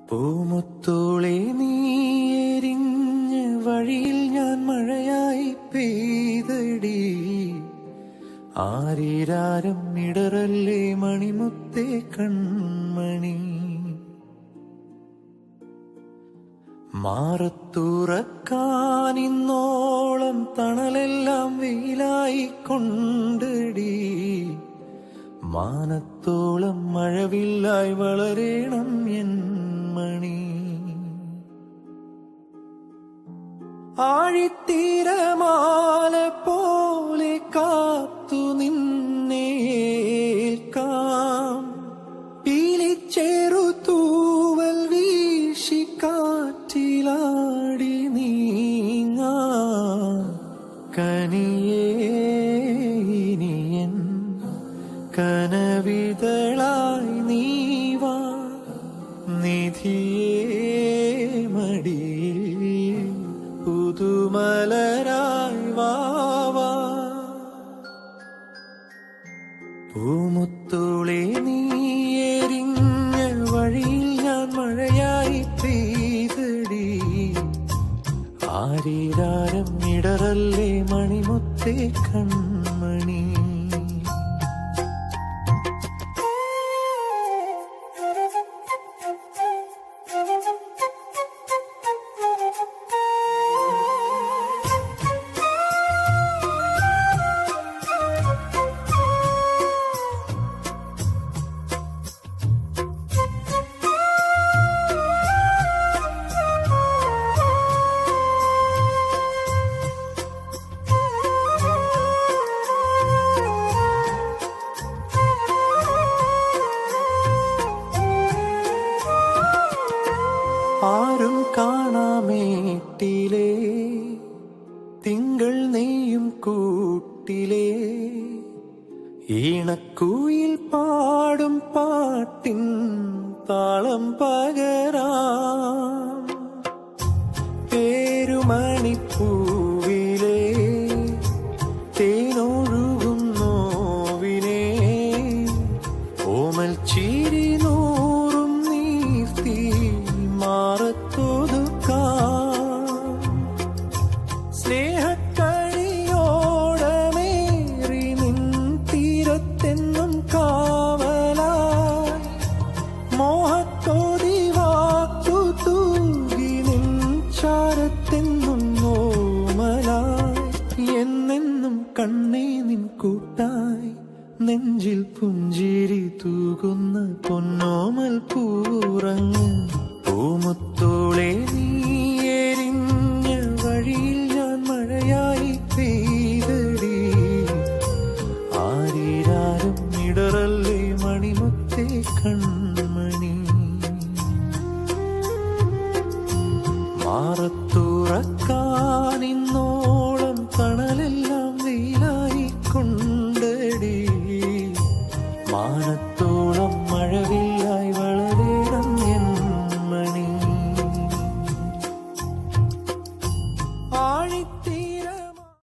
പൂമുത്തോളെ നീ എരിഞ്ഞ വഴിയിൽ ഞാൻ മഴയായി പെയ്തടി ആരീരാരം ഇടറല്ലേ മണിമുത്തേ കൺമണി മാറത്തുറക്കാനിന്നോളം തണലെല്ലാം വെയിലായി കൊണ്ടടി മാനത്തോളം മഴവില്ലായി വളരേണം എൻ മണി ആഴിത്തീരമാല പോലെ കാത്തു നിന്നേൽക്കാം പീലിച്ചേറു തൂവൽ വീശി കാറ്റിലാടി നീങ്ങാ കനിയേനിയൻ കനവിതളായി നീവാ നിധിയേ മടിയിൽ പുതുമലരായി വാവാ പൂമുത്തോളെ നീ എരിഞ്ഞ വഴിയിൽ ഞാൻ മഴയായി പെയ്തടി ആരീരാരം ഇടറല്ലേ മണിമുത്തേ കൺമണി ആരും കാണാമേട്ടിലേ തിങ്കൾ നെയ്യും കൂട്ടിലേ ഈണക്കൂയിൽ പാടും പാട്ടിൻ താളം പകരാം പേരുമണിപ്പൂവിലേ തേനൊഴുകും നോവിനെ ഓമൽ ചിരി നൂറും നീർത്തി മാറത്തൊതുക്കാം സ്നേഹക്കഴിയോടമേറി നിൻ തീരത്തെന്നും കാവലായി മോഹത്തോതി വാക്കു തൂകി നിൻ ചാരത്തെന്നും നോമലായി എന്നെന്നും കണ്ണേ നിൻ കൂട്ടായി നെഞ്ചിൽ പുഞ്ചിരി തൂകുന്ന പൊന്നോമൽ പൂറങ്ങ് പൂമുത്തോളെ നീ എരിഞ്ഞ വഴിയിൽ ഞാൻ മഴയായി പെയ്തടി ആരീരാരും ഇടറല്ലേ മണിമുത്തേ കൺമണി മാറത്തുറക്കാനിന്നോളം തണലെല്ലാം വെയിലായി കൊണ്ടടി മാനത്തോളം മഴവില്ല